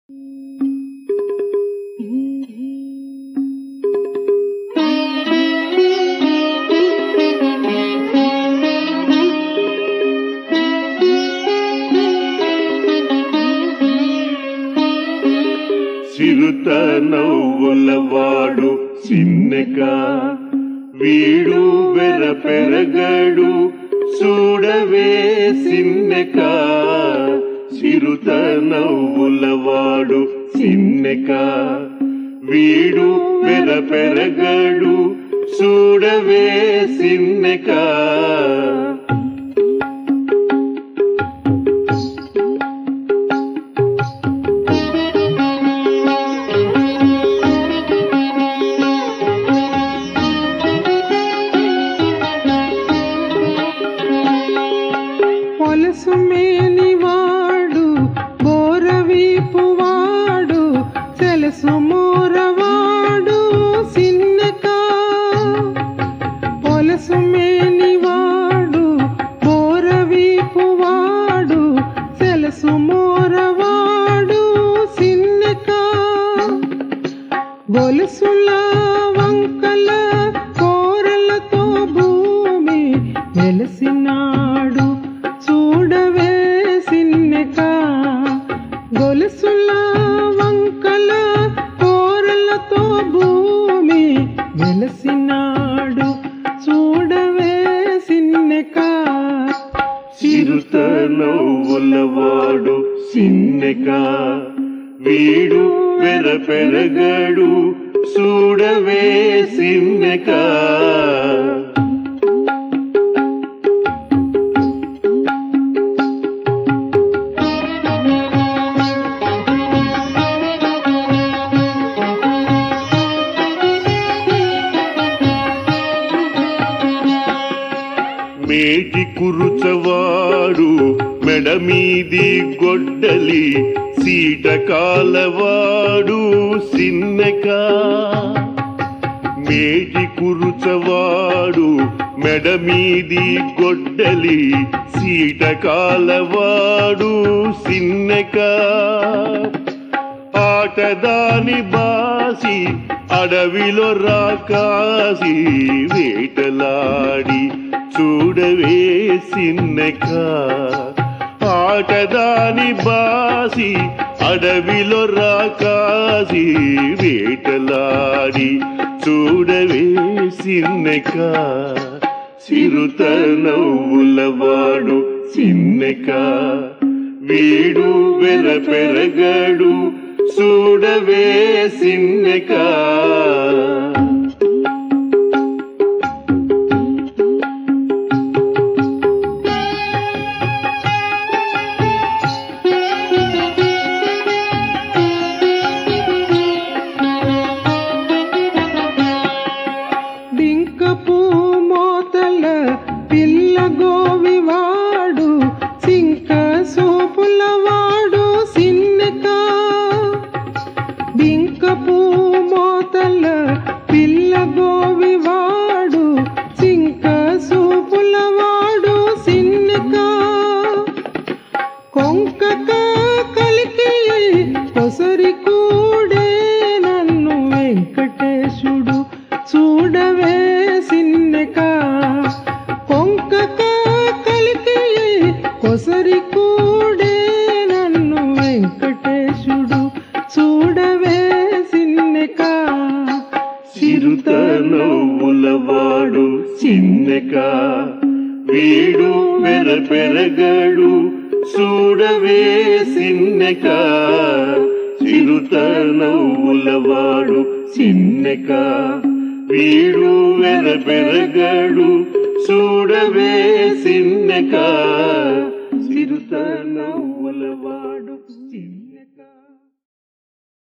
చిరుత నవ్వులవాడు చిన్నక వీడు వెర పెరగడు చూడవే సిన్నక చిరుత నవ్వులవాడు చిన్నక వీడు వెర పెరగడు చూడవే సిన్నక పొలసు మేనివాడు బోరవీపు వాడు సెలసు మోరవాడు సిన్నక పొలసు మేనివాడు బోరవీపు వాడు సెలసు మోరవాడు సిన్నక గొలుసుల వంకల కోరలతో భూమి వెలసినాడు చూడవే సిన్నెక గొలుసుల వంకల కోరలతో భూమి వెలసినాడు చూడవే సిన్నెక చిరుత నవ్వులవాడు సిన్నెక వీడు పెర పెరగడు చూడవే సిన్నెక మేటి కురుచవాడు మెడ మీది గొడ్డలి సీట కాలవాడు సిన్నెక మేటి కురుచవాడు మెడ మీది గొడ్డలి సీట కాలవాడు సిన్నెక ఆటదాని బాసి అడవిలో రాకాసి వేటలాడి చూడవే సిన్నెక ఆటదాని బాసి అడవిలో రాకాసి వేటలాడి చూడవే సిన్నెక చిరుత నవ్వులవాడు సిన్నెక వీడు వెర పెరగడు చూడవే సిన్నెక డింకపు మోతల పిల్ల గోవివాడు సింక సోపుల వాడు సిన్నక డింకపు మోతల పిల్ల గోవివాడు సింక సూపుల వాడు సిన్నక కొంకక కలికి కొసరి కూడే నన్ను వెంకటేశుడు చూడవే సిన్నెక కొంకక కలికి కొసరి కూడే నన్ను వెంకటేశుడు చూడవే సిన్నెక చిరుత నవ్వులవాడు సిన్నెక వీడు పెర పెరగడు చూడవే సిన్నెక చిరుత నవ్వులవాడు సిన్నెక వీడు వెర పెరగడు చూడవే సిన్నెక చిరుత నవ్వులవాడు సిన్నెక